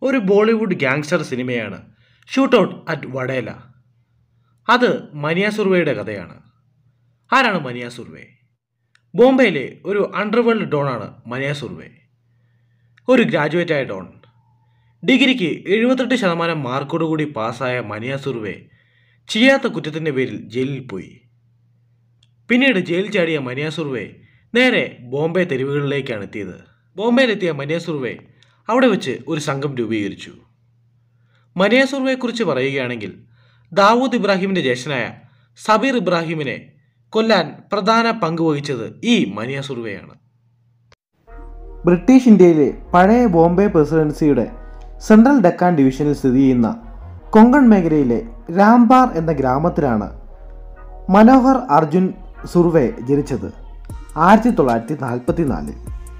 ഒരു Bollywood gangster സിനിമയാണ് shoot out at Wadala അത് മനിയ സുർവയുടെ കഥയാണ് ആരാണ് മനിയ സുർവെ ബോംബെയിലെ ഒരു അണ്ടർവേൾഡ് ഡോണാണ് മനിയ സുർവെ ഒരു ഗ്രാജുവേറ്റായ ഡോൺ ഡിഗ്രിക്ക് എഴുപത്തെട്ട് ശതമാനം മാർക്കോടുകൂടി പാസ്സായ മനിയ സുർവെ ചെയ്യാത്ത കുറ്റത്തിൻ്റെ പേരിൽ ജയിലിൽ പോയി പിന്നീട് ജയിൽ ചാടിയ മനിയ സുർവെ നേരെ ബോംബെ തെരുവുകളിലേക്കാണ് എത്തിയത് ബോംബെയിലെത്തിയ മനിയ സുർവെ അവിടെ വെച്ച് ഒരു സംഘം രൂപീകരിച്ചു മനിയ സുർവയെക്കുറിച്ച് പറയുകയാണെങ്കിൽ ദാവൂദ് ഇബ്രാഹിമിൻ്റെ ജ്യേഷ്ഠനായ സബീർ ഇബ്രാഹിമിനെ കൊല്ലാൻ പ്രധാന പങ്ക് വഹിച്ചത് ഈ മനിയ സുർവയാണ് ബ്രിട്ടീഷ് ഇന്ത്യയിലെ പഴയ ബോംബെ പ്രസിഡൻസിയുടെ സെൻട്രൽ ഡക്കാൻ ഡിവിഷനിൽ സ്ഥിതി ചെയ്യുന്ന കൊങ്കൺ മേഖലയിലെ രാംബാർ എന്ന ഗ്രാമത്തിലാണ് മനോഹർ അർജുൻ സുർവെ ജനിച്ചത് ആയിരത്തി തൊള്ളായിരത്തി നാൽപ്പത്തി നാലിൽ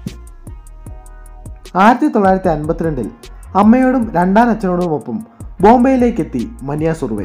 ആയിരത്തി തൊള്ളായിരത്തി അൻപത്തിരണ്ടിൽ അമ്മയോടും രണ്ടാം അച്ഛനോടുമൊപ്പം ബോംബെയിലേക്കെത്തി മനിയ സുർവെ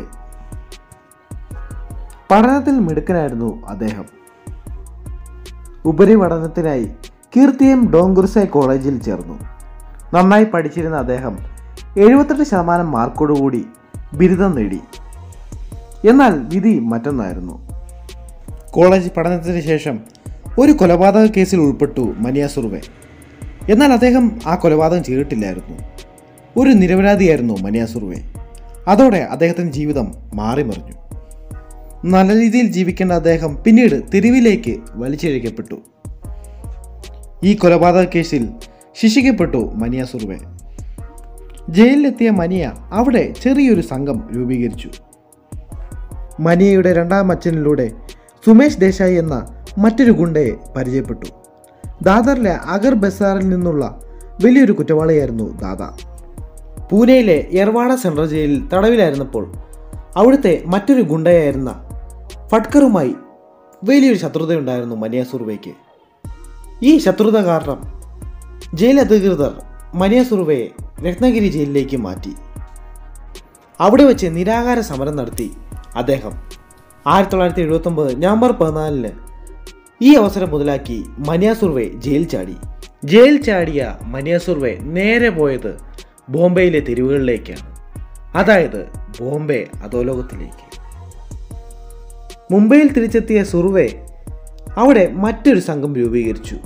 പഠനത്തിൽ മിടുക്കനായിരുന്നു അദ്ദേഹം ഉപരിപഠനത്തിനായി കീർത്തിയം ഡോങ്കുർസെ കോളേജിൽ ചേർന്നു നന്നായി പഠിച്ചിരുന്ന അദ്ദേഹം എഴുപത്തെട്ട് ശതമാനം മാർക്കോടുകൂടി ബിരുദം നേടി എന്നാൽ വിധി മറ്റൊന്നായിരുന്നു കോളേജ് പഠനത്തിന് ശേഷം ഒരു കൊലപാതക കേസിൽ ഉൾപ്പെട്ടു മനിയ സുർവെ എന്നാൽ അദ്ദേഹം ആ കൊലപാതകം ചെയ്തിട്ടില്ലായിരുന്നു ഒരു നിരപരാധിയായിരുന്നു മനിയ സുർവെ അതോടെ അദ്ദേഹത്തിൻ്റെ ജീവിതം മാറിമറിഞ്ഞു നല്ല രീതിയിൽ ജീവിക്കേണ്ട അദ്ദേഹം പിന്നീട് തെരുവിലേക്ക് വലിച്ചിഴക്കപ്പെട്ടു ഈ കൊലപാതക കേസിൽ ശിക്ഷിക്കപ്പെട്ടു മനിയ സുർവെ ജയിലിലെത്തിയ മനിയ അവിടെ ചെറിയൊരു സംഘം രൂപീകരിച്ചു മനിയയുടെ രണ്ടാം അച്ഛനിലൂടെ സുമേഷ് ദേശായി എന്ന മറ്റൊരു ഗുണ്ടയെ പരിചയപ്പെട്ടു ദാദറിലെ അഗർ ബസാറിൽ നിന്നുള്ള വലിയൊരു കുറ്റവാളിയായിരുന്നു ദാദ പൂനെയിലെ യർവാഡ സെൻട്രൽ ജയിലിൽ തടവിലായിരുന്നപ്പോൾ അവിടുത്തെ മറ്റൊരു ഗുണ്ടയായിരുന്ന ഫട്കറുമായി വലിയൊരു ശത്രുതയുണ്ടായിരുന്നു മനിയ സുർവയ്ക്ക് ഈ ശത്രുത കാരണം ജയിൽ അധികൃതർ മനിയ സുർവയെ രത്നഗിരി ജയിലിലേക്ക് മാറ്റി അവിടെ വെച്ച് നിരാകാര സമരം നടത്തി അദ്ദേഹം ആയിരത്തി തൊള്ളായിരത്തി എഴുപത്തൊമ്പത് നവംബർ പതിനാലിന് ഈ അവസരം മുതലാക്കി മനിയ സുർവെ ജയിൽ ചാടി ജയിൽ ചാടിയ മനിയ സുർവെ നേരെ പോയത് ബോംബെയിലെ തെരുവുകളിലേക്കാണ് അതായത് ബോംബെ അധോലോകത്തിലേക്ക് മുംബൈയിൽ തിരിച്ചെത്തിയ സുർവെ അവിടെ മറ്റൊരു സംഘം രൂപീകരിച്ചു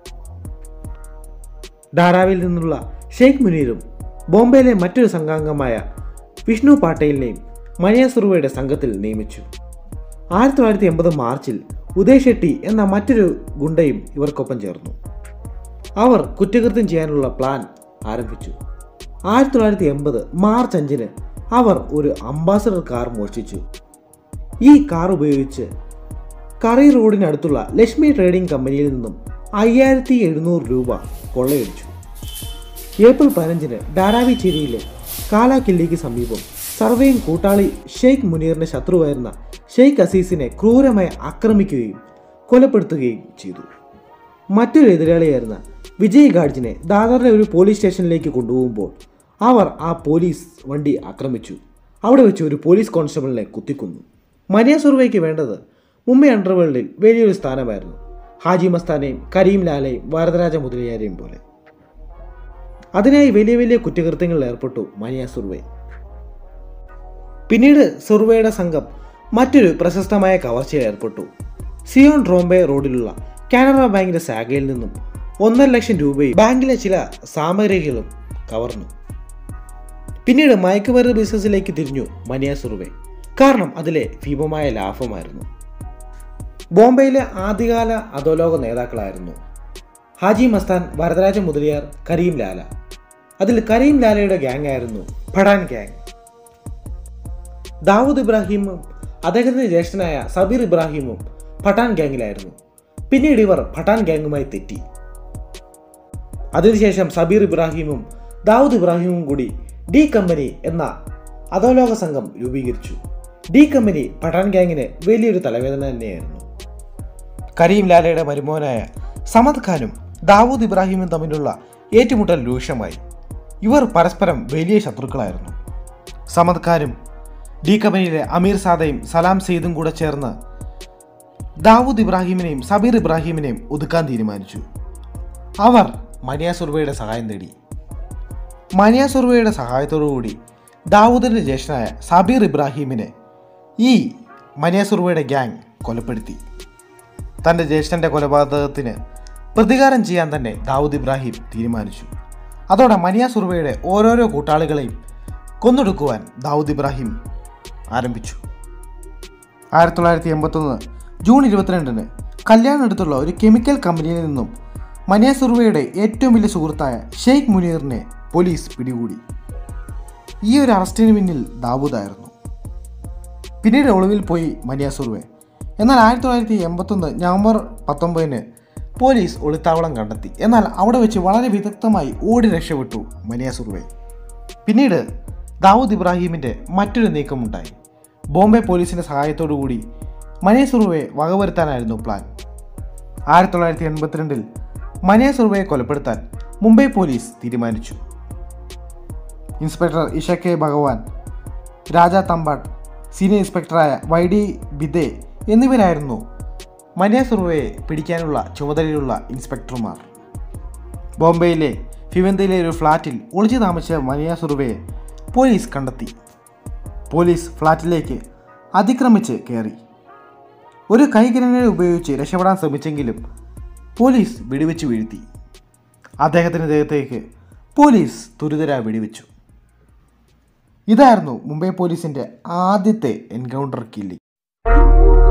ധാരാവിൽ നിന്നുള്ള ഷെയ്ഖ് മുനീറും ബോംബെയിലെ മറ്റൊരു സംഘാംഗമായ വിഷ്ണു പാട്ടേലിനെയും മനിയ സുർവയുടെ സംഘത്തിൽ നിയമിച്ചു ആയിരത്തി തൊള്ളായിരത്തി എൺപത് മാർച്ചിൽ ഉദയ് ഷെട്ടി എന്ന മറ്റൊരു ഗുണ്ടയും ഇവർക്കൊപ്പം ചേർന്നു അവർ കുറ്റകൃത്യം ചെയ്യാനുള്ള പ്ലാൻ ആരംഭിച്ചു ആയിരത്തി തൊള്ളായിരത്തി എൺപത് മാർച്ച് അഞ്ചിന് അവർ ഒരു അംബാസഡർ കാർ മോഷ്ടിച്ചു ഈ കാർ ഉപയോഗിച്ച് കറി റോഡിനടുത്തുള്ള ലക്ഷ്മി ട്രേഡിംഗ് കമ്പനിയിൽ നിന്നും അയ്യായിരത്തി എഴുന്നൂറ് രൂപ കൊള്ളയടിച്ചു ഏപ്രിൽ പതിനഞ്ചിന് ധാരാവി ചേരിയിലെ കാലാക്കില്ലിക്ക് സമീപം സർവേയും കൂട്ടാളി ഷെയ്ഖ് മുനീറിന്റെ ശത്രുവായിരുന്ന ഷെയ്ഖ് അസീസിനെ ക്രൂരമായി ആക്രമിക്കുകയും കൊലപ്പെടുത്തുകയും ചെയ്തു മറ്റൊരു എതിരാളിയായിരുന്ന വിജയ് ഗാഡ്ജിനെ ദാദറിലെ ഒരു പോലീസ് സ്റ്റേഷനിലേക്ക് കൊണ്ടുപോകുമ്പോൾ അവർ ആ പോലീസ് വണ്ടി ആക്രമിച്ചു അവിടെ വെച്ച് ഒരു പോലീസ് കോൺസ്റ്റബിളിനെ കുത്തിക്കൊന്നു മനിയ സുർവയ്ക്ക് വേണ്ടത് മുംബൈ അണ്ടർവേൾഡിൽ വലിയൊരു സ്ഥാനമായിരുന്നു ഹാജി മസ്താനെയും കരീം ലാലയും വരദരാജ മുതലിയാരെയും പോലെ അതിനായി വലിയ വലിയ കുറ്റകൃത്യങ്ങളിൽ ഏർപ്പെട്ടു മനിയ സുർവെ പിന്നീട് സുർവയുടെ സംഘം മറ്റൊരു പ്രശസ്തമായ കവർച്ചയിൽ ഏർപ്പെട്ടു സിയോൺ റോംബെ റോഡിലുള്ള കാനറ ബാങ്കിന്റെ ശാഖയിൽ നിന്നും ഒന്നര ലക്ഷം രൂപയും ബാങ്കിലെ ചില സാമഗ്രികളും കവർന്നു പിന്നീട് മയക്കുമരുന്ന് ബിസിനസ്സിലേക്ക് തിരിഞ്ഞു മനിയ സുർവെ കാരണം അതിലെ ഭീമമായ ലാഭമായിരുന്നു ബോംബെയിലെ ആദ്യകാല അധോലോക നേതാക്കളായിരുന്നു ഹാജി മസ്താൻ വരദരാജ മുതലിയാർ കരീം ലാല അതിൽ കരീം ലാലയുടെ ഗ്യാങ് ആയിരുന്നു പഠാൻ ഗ്യാങ് ദാവൂദ് ഇബ്രാഹിമും അദ്ദേഹത്തിന്റെ ജ്യേഷ്ഠനായ സബീർ ഇബ്രാഹിമും പഠാൻ ഗ്യാങ്ങിലായിരുന്നു പിന്നീട് ഇവർ പഠാൻ ഗ്യാങ്ങുമായി തെറ്റി അതിനുശേഷം സബീർ ഇബ്രാഹിമും ദാവൂദ് ഇബ്രാഹിമും കൂടി ഡി കമ്പനി എന്ന അധോലോക സംഘം രൂപീകരിച്ചു ഡി കമ്പനി പഠാൻ ഗ്യാങ്ങിന് വലിയൊരു തലവേദന തന്നെയായിരുന്നു കരീം ലാലയുടെ മരുമോനായ സമദ് ഖാനും ദാവൂദ് ഇബ്രാഹിമും തമ്മിലുള്ള ഏറ്റുമുട്ടൽ രൂക്ഷമായി ഇവർ പരസ്പരം വലിയ ശത്രുക്കളായിരുന്നു സമദ് ഖാനും ഡി കമ്പനിയിലെ അമീർ സാദയും സലാം സെയ്ദും കൂടെ ചേർന്ന് ദാവൂദ് ഇബ്രാഹിമിനെയും സബീർ ഇബ്രാഹിമിനെയും ഒതുക്കാൻ തീരുമാനിച്ചു അവർ മനിയ സുർവയുടെ സഹായം നേടി മനിയ സുർവയുടെ സഹായത്തോടുകൂടി ദാവൂദിൻ്റെ ജ്യേഷ്ഠനായ സബീർ ഇബ്രാഹിമിനെ ഈ മനിയ സുർവയുടെ ഗ്യാങ് കൊലപ്പെടുത്തി തൻ്റെ ജ്യേഷ്ഠൻ്റെ കൊലപാതകത്തിന് പ്രതികാരം ചെയ്യാൻ തന്നെ ദാവൂദ് ഇബ്രാഹിം തീരുമാനിച്ചു അതോടെ മനിയ സുർവയുടെ ഓരോരോ കൂട്ടാളികളെയും കൊന്നൊടുക്കുവാൻ ദാവൂദ് ഇബ്രാഹിം ആരംഭിച്ചു ആയിരത്തി തൊള്ളായിരത്തി എൺപത്തൊന്ന് ജൂൺ ഇരുപത്തിരണ്ടിന് കല്യാണടുത്തുള്ള ഒരു കെമിക്കൽ കമ്പനിയിൽ നിന്നും മനിയ സുർവയുടെ ഏറ്റവും വലിയ സുഹൃത്തായ ഷെയ്ഖ് മുനീറിനെ പോലീസ് പിടികൂടി ഈ ഒരു അറസ്റ്റിന് പിന്നിൽ ദാവൂദായിരുന്നു പിന്നീട് ഒളിവിൽ പോയി മനിയ സുർവെ എന്നാൽ ആയിരത്തി തൊള്ളായിരത്തി എൺപത്തൊന്ന് നവംബർ പത്തൊമ്പതിന് പോലീസ് ഒളിത്താവളം കണ്ടെത്തി എന്നാൽ അവിടെ വെച്ച് വളരെ വിദഗ്ധമായി ഓടി രക്ഷപ്പെട്ടു മനിയ സുർവെ പിന്നീട് ദാവൂദ് ഇബ്രാഹിമിൻ്റെ മറ്റൊരു നീക്കമുണ്ടായി ബോംബെ പോലീസിൻ്റെ സഹായത്തോടുകൂടി മനിയ സുർവയെ വകവരുത്താനായിരുന്നു പ്ലാൻ ആയിരത്തി തൊള്ളായിരത്തി എൺപത്തിരണ്ടിൽ മനിയ സുർവയെ കൊലപ്പെടുത്താൻ മുംബൈ പോലീസ് തീരുമാനിച്ചു inspector Ishaq Bagwan Raja Tambat senior ഇൻസ്പെക്ടറായ വൈ ഡി ബിദെ എന്നിവരായിരുന്നു മനിയ സുർവയെ പിടിക്കാനുള്ള ചുമതലയുള്ള ഇൻസ്പെക്ടർമാർ ബോംബെയിലെ ഫിവന്തയിലെ ഒരു ഫ്ലാറ്റിൽ ഒളിച്ചു താമസിച്ച മനിയ സുർവയെ പോലീസ് കണ്ടെത്തി പോലീസ് ഫ്ലാറ്റിലേക്ക് അതിക്രമിച്ച് കയറി ഒരു കൈ ഗ്രനേഡ് ഉപയോഗിച്ച് രക്ഷപ്പെടാൻ ശ്രമിച്ചെങ്കിലും പോലീസ് വെടിവെച്ച് വീഴ്ത്തി അദ്ദേഹത്തിൻ്റെ ദേഹത്തേക്ക് പോലീസ് തുരിതര വെടിവെച്ചു ഇതായിരുന്നു മുംബൈ പോലീസിൻ്റെ ആദ്യത്തെ എൻകൗണ്ടർ കില്ലിംഗ്